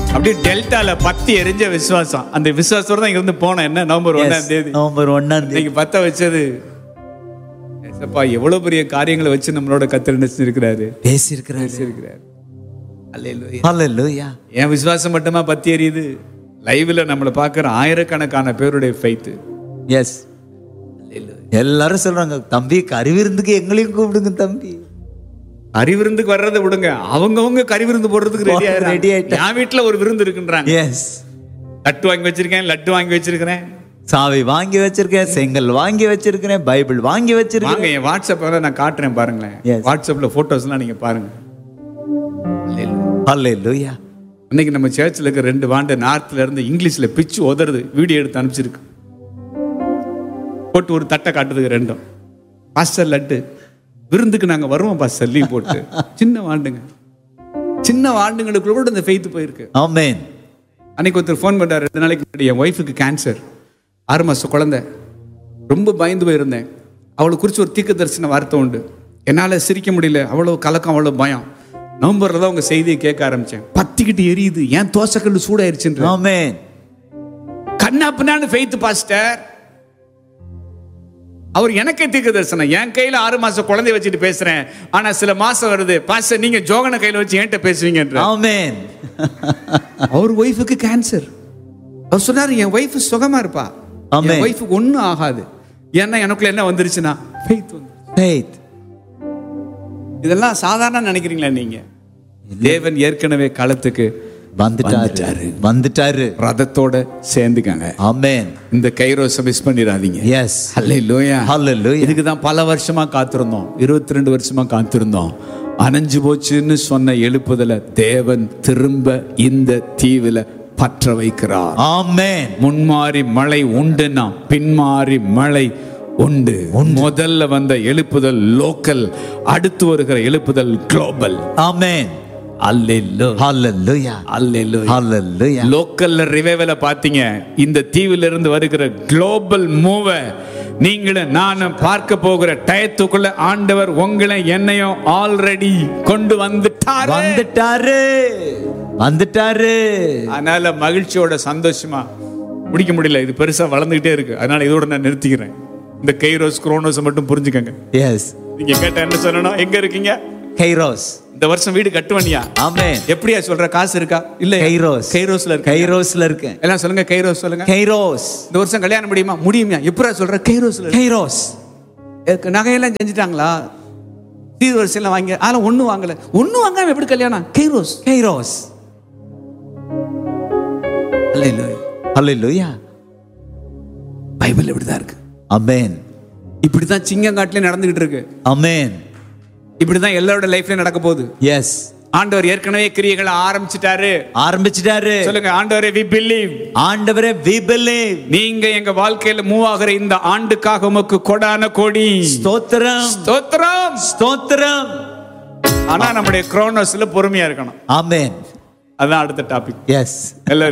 அப்படியே டெல்டால பத்தி எரிஞ்ச விசுவாசம் அந்த விசுவாசத்தோட தான் இங்க இருந்து போனேன் என்ன நவம்பர் ஒண்ணாம் தேதி நவம்பர் ஒன்னாம் தேதி இன்னைக்கு பத்த வச்சது ஏசப்பா எவ்வளவு பெரிய காரியங்களை வச்சு நம்மளோட கத்தர் நினைச்சிருக்கிறாரு பேசியிருக்கிறாரு இருக்கிறாரு அல்லேலூயா ஹalleluya என் விசுவாசம் மட்டுமா பத்தி எரியுது லைவ்ல நம்மளை பார்க்குற ஆயிரக்கணக்கான பேருடைய ஃபைத்து எஸ் எல்லாரும் சொல்றாங்க தம்பி கருவிருந்துக்கு எங்களையும் கூப்பிடுங்க தம்பி அறிவிருந்துக்கு வர்றதை விடுங்க அவங்கவங்க கறி விருந்து போடுறதுக்கு ரெடி Ready ஆயிடுறாங்க ஆயிட்டா. என் வீட்டுல ஒரு விருந்து இருக்குன்றாங்க எஸ் லட்டு வாங்கி வச்சிருக்கேன் லட்டு வாங்கி வச்சிருக்கிறேன் சாவி வாங்கி வச்சிருக்கேன் செங்கல் வாங்கி வச்சிருக்கிறேன் பைபிள் வாங்கி வச்சிருக்கேன் வாங்க என் வாட்ஸ்அப்ல நான் காட்டுறேன் பாருங்களேன் Yes. வாட்ஸ்அப்ல போட்டோஸ்லாம் நீங்க பாருங்க ஹalleluya இன்னைக்கு நம்ம சர்ச்சில் இருக்க ரெண்டு வாண்டு நார்த்ல இருந்து இங்கிலீஷ்ல பிச்சு உதறது வீடியோ எடுத்து அனுப்பிச்சிருக்கு போட்டு ஒரு தட்டை காட்டுதுக்கு ரெண்டும் பாஸ்டர் லட்டு விருந்துக்கு நாங்க வருவோம் பாஸ்டர் லீவ் போட்டு சின்ன வாண்டுங்க சின்ன வாண்டுங்களுக்குள்ள கூட இந்த ஃபெய்த் போயிருக்கு ஆமென் அன்னைக்கு ஒருத்தர் ஃபோன் பண்ணார் ரெண்டு நாளைக்கு முன்னாடி என் ஒய்ஃபுக்கு கேன்சர் ஆறு மாசம் குழந்தை ரொம்ப பயந்து போயிருந்தேன் அவளை குறித்து ஒரு தீர்க்க தரிசன வார்த்தை உண்டு என்னால் சிரிக்க முடியல அவ்வளோ கலக்கம் அவ்வளோ பயம் நவம்பரில் தான் உங்கள் செய்தியை கேட்க ஆரம்பித்தேன் பத்திக்கிட்டு எரியுது ஏன் தோசைக்கல் சூடாயிருச்சுன்ற ஆமென் கண்ணா பின்னான்னு ஃபெய்த் பாஸ்டர் அவர் எனக்கே தீர்க்க தரிசனம் என் கையில ஆறு மாசம் குழந்தைய வச்சுட்டு பேசுறேன் ஆனா சில மாசம் வருது பாஸ்டர் நீங்க ஜோகனை கையில வச்சு என்கிட்ட பேசுவீங்கன்ற ஆமென் அவர் ஒய்ஃபுக்கு கேன்சர் அவர் சொன்னாரு என் ஒய்ஃப் சுகமா இருப்பா Amen. என் ஒய்ஃபுக்கு ஒன்றும் ஆகாது ஏன்னா எனக்குள்ள என்ன வந்துருச்சுன்னா ஃபெய்த் வந்து faith இதெல்லாம் சாதாரண நினைக்கிறீங்களா நீங்க தேவன் ஏற்கனவே களத்துக்கு வந்துட்டாரு வந்துட்டாரு ரதத்தோட சேர்ந்துக்காங்க ஆமென் இந்த கைரோஸை மிஸ் பண்ணிடாதீங்க எஸ் அல்லே லோயா ஹalleluya இதுக்கு தான் பல வருஷமா காத்திருந்தோம் இருபத்தி ரெண்டு வருஷமா காத்திருந்தோம் அணைஞ்சு போச்சுன்னு சொன்ன எழுப்புதல தேவன் திரும்ப இந்த தீவுல பற்ற வைக்கிறார் ஆமென் முன்மாறி மழை உண்டுன்னா பின்மாறி மழை உண்டு முதல்ல வந்த எழுப்புதல் லோக்கல் அடுத்து வருகிற எழுப்புதல் குளோபல் ஆமென் அல்லேலோ ஹalleluya அல்லேலோ ஹalleluya லோக்கல்ல ரிவைவல பாத்தீங்க இந்த தீவில இருந்து வருகிற குளோபல் மூவ நீங்களும் நானும் பார்க்க போகிற டயத்துக்குள்ள ஆண்டவர் உங்களை என்னையும் ஆல்ரெடி கொண்டு வந்துட்டார் வந்துட்டாரு வந்துட்டாரு அதனால மகிழ்ச்சியோட சந்தோஷமா முடிக்க முடியல இது பெருசா வளர்ந்துகிட்டே இருக்கு அதனால இதோட நான் நிறுத்திக்கிறேன் இந்த கைரோஸ் குரோனோஸ் மட்டும் புரிஞ்சுக்கங்க எஸ் நீங்க கேட்ட என்ன சொல்லணும் எங்க இருக்கீங்க கைரோஸ் இந்த வருஷம் வீடு கட்டுவனியா ஆமென் எப்படியா சொல்ற காசு இருக்கா இல்ல கைரோஸ் கைரோஸ்ல இருக்கு கைரோஸ்ல இருக்கேன் எல்லாம் சொல்லுங்க கைரோஸ் சொல்லுங்க கைரோஸ் இந்த வருஷம் கல்யாணம் முடியுமா முடியுமா எப்படா சொல்ற கைரோஸ்ல இருக்கு. கைரோஸ் எனக்கு நகையெல்லாம் செஞ்சுட்டாங்களா சீர் வரிசையெல்லாம் வாங்கி அதெல்லாம் ஒண்ணும் வாங்கல ஒண்ணும் வாங்காம எப்படி கல்யாணம் கைரோஸ் கைரோஸ் ஹalleluya பைபிள் இப்படிதான் இருக்கு ஆமென் இப்படிதான் சிங்கங்காட்டிலே நடந்துகிட்டு இருக்கு ஆமென் இப்படிதான் எல்லாரோட லைஃப்லயும் நடக்க போகுது எஸ் ஆண்டவர் ஏற்கனவே கிரியைகளை ஆரம்பிச்சிட்டாரு ஆரம்பிச்சிட்டாரு சொல்லுங்க ஆண்டவரே வி பிலீவ் ஆண்டவரே we believe நீங்க எங்க வாழ்க்கையில மூவ் ஆகிற இந்த ஆண்டுக்காக உமக்கு கொடான கோடி ஸ்தோத்திரம் ஸ்தோத்திரம் ஸ்தோத்திரம் ஆனா நம்முடைய குரோனோஸ்ல பொறுமையா இருக்கணும் ஆமென் அதான் அடுத்த டாபிக் எஸ் எல்லாரும்